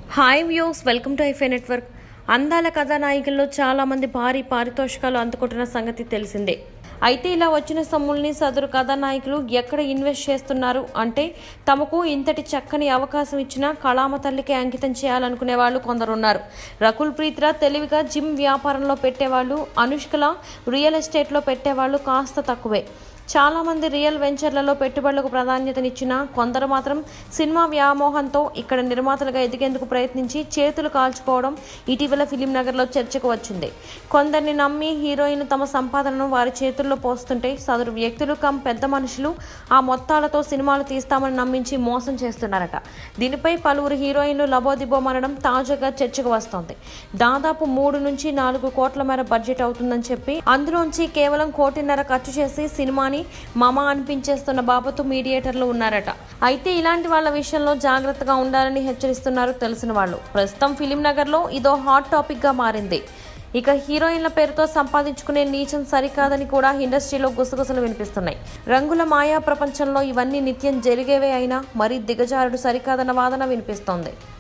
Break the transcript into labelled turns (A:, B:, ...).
A: hi views welcome to iFy network అందాల కథానాయికల్లో చాలా మంది భారీ పారితోషికాలు అందుకుంటున్న సంగతి తెలిసిందే అయితే ఇలా వచ్చిన సొమ్ముల్ని సదరు కథానాయకులు ఎక్కడ ఇన్వెస్ట్ చేస్తున్నారు అంటే తమకు ఇంతటి చక్కని అవకాశం ఇచ్చిన కళామ తల్లికి అంకితం చేయాలనుకునే వాళ్ళు కొందరున్నారు రకుల్ ప్రీత్ రా తెలివిగా జిమ్ వ్యాపారంలో పెట్టేవాళ్ళు అనుష్కల రియల్ ఎస్టేట్లో పెట్టేవాళ్ళు కాస్త తక్కువే చాలామంది రియల్ వెంచర్లలో పెట్టుబడులకు ప్రాధాన్యతనిచ్చిన కొందరు మాత్రం సినిమా వ్యామోహంతో ఇక్కడ నిర్మాతలుగా ఎదిగేందుకు ప్రయత్నించి చేతులు కాల్చుకోవడం ఇటీవల ఫిలిం నగర్లో చర్చకు వచ్చింది కొందరిని నమ్మి హీరోయిన్లు తమ సంపాదనను వారి చేతుల్లో పోస్తుంటే సదరు వ్యక్తులు కమ్ పెద్ద మనుషులు ఆ మొత్తాలతో సినిమాలు తీస్తామని నమ్మించి మోసం చేస్తున్నారట దీనిపై పలువురు హీరోయిన్లు లబోదిబోమనడం తాజాగా చర్చకు వస్తోంది దాదాపు మూడు నుంచి నాలుగు కోట్ల మేర బడ్జెట్ అవుతుందని చెప్పి అందులోంచి కేవలం కోటిన్నర ఖర్చు చేసి సినిమాని మమ అనిపించేస్తున్న బాబతు మీడియేటర్లు ఉన్నారట అయితే ఇలాంటి వాళ్ళ విషయంలో జాగ్రత్తగా ఉండాలని హెచ్చరిస్తున్నారు తెలిసిన వాళ్ళు ప్రస్తుతం ఫిలిం నగర్లో ఇదో హాట్ టాపిక్ గా మారింది ఇక హీరోయిన్ల పేరుతో సంపాదించుకునే నీచం సరికాదని కూడా ఇండస్ట్రీలో గుసగుసలు వినిపిస్తున్నాయి రంగుల మాయా ప్రపంచంలో ఇవన్నీ నిత్యం జరిగేవే అయినా మరీ దిగజారుడు సరికాదన్న వాదన వినిపిస్తోంది